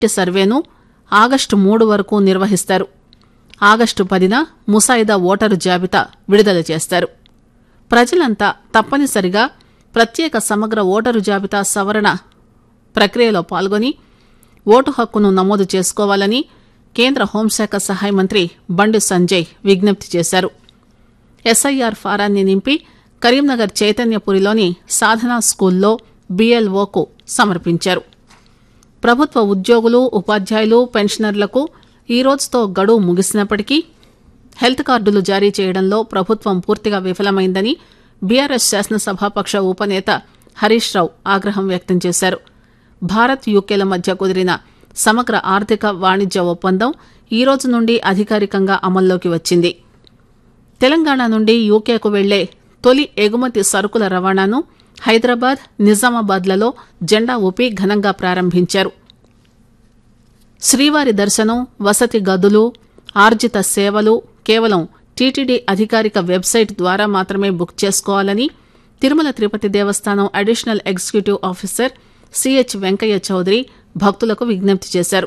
సర్వేను ఆగస్టు మూడు వరకు నిర్వహిస్తారు ఆగస్టు పదిన ముసాయిదా ఓటరు జాబితా విడుదల చేస్తారు ప్రజలంతా తప్పనిసరిగా ప్రత్యేక సమగ్ర ఓటరు జాబితా సవరణ ప్రక్రియలో పాల్గొని ఓటు హక్కును నమోదు చేసుకోవాలని కేంద్ర హోంశాఖ సహాయ మంత్రి బండి సంజయ్ విజ్ఞప్తి చేశారు ఎస్ఐఆర్ ఫారాన్ని నింపి కరీంనగర్ చైతన్యపురిలోని సాధనా స్కూల్లో బీఎల్ఓకు సమర్పించారు ప్రభుత్వ ఉద్యోగులు ఉపాధ్యాయులు పెన్షనర్లకు ఈ రోజుతో గడువు ముగిసినప్పటికీ హెల్త్ కార్డులు జారీ చేయడంలో ప్రభుత్వం పూర్తిగా విఫలమైందని బీఆర్ఎస్ శాసనసభాపక్ష ఉపనేత హరీష్ రావు ఆగ్రహం వ్యక్తం చేశారు భారత్ యూకేల మధ్య కుదిరిన సమగ్ర ఆర్థిక వాణిజ్య ఒప్పందం ఈ రోజు నుండి అధికారికంగా అమల్లోకి వచ్చింది తెలంగాణ నుండి యూకేకు వెళ్లే తొలి ఎగుమతి సరుకుల రవాణాను హైదరాబాద్ నిజామాబాద్లలో జెండా ఊపి ఘనంగా ప్రారంభించారు శ్రీవారి దర్శనం వసతి గదులు ఆర్జిత సేవలు కేవలం టీటీడీ అధికారిక వెబ్సైట్ ద్వారా మాత్రమే బుక్ చేసుకోవాలని Tirumala Tirupati Devasthanam additional executive officer CH Venkaiah Chowdary భక్తులకు విజ్ఞప్తి చేశారు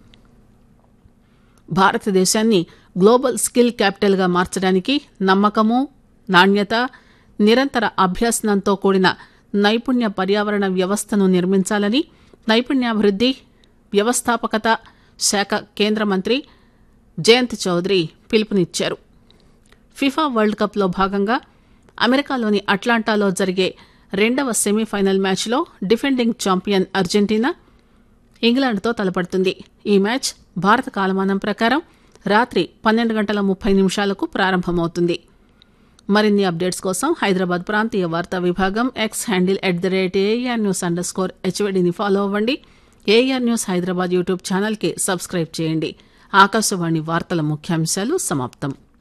భారతదేశాన్ని గ్లోబల్ స్కిల్ క్యాపిటల్గా మార్చడానికి నమ్మకము నాణ్యత నిరంతర అభ్యసనంతో కూడిన నైపుణ్య పర్యావరణ వ్యవస్థను నిర్మించాలని నైపుణ్యాభివృద్ది వ్యవస్థాపకత శాఖ కేంద్ర మంత్రి జయంత్ చౌదరి పిలుపునిచ్చారు ఫిఫా వరల్డ్ కప్లో భాగంగా అమెరికాలోని అట్లాంటాలో జరిగే రెండవ సెమీఫైనల్ మ్యాచ్లో డిఫెండింగ్ ఛాంపియన్ అర్జెంటీనా ఇంగ్లాండ్తో తలపడుతుంది ఈ మ్యాచ్ భారత కాలమానం ప్రకారం రాత్రి పన్నెండు గంటల ముప్పై నిమిషాలకు ప్రారంభమవుతుంది మరిన్ని అప్డేట్స్ కోసం హైదరాబాద్ ప్రాంతీయ వార్తా విభాగం X handle at the rate AIR news underscore హెచ్వడిని ఫాలో అవ్వండి ఏఆర్ న్యూస్ హైదరాబాద్ యూట్యూబ్ ఛానల్కి సబ్స్క్రైబ్ చేయండి ఆకాశవాణి వార్తల ముఖ్యాంశాలు సమాప్తం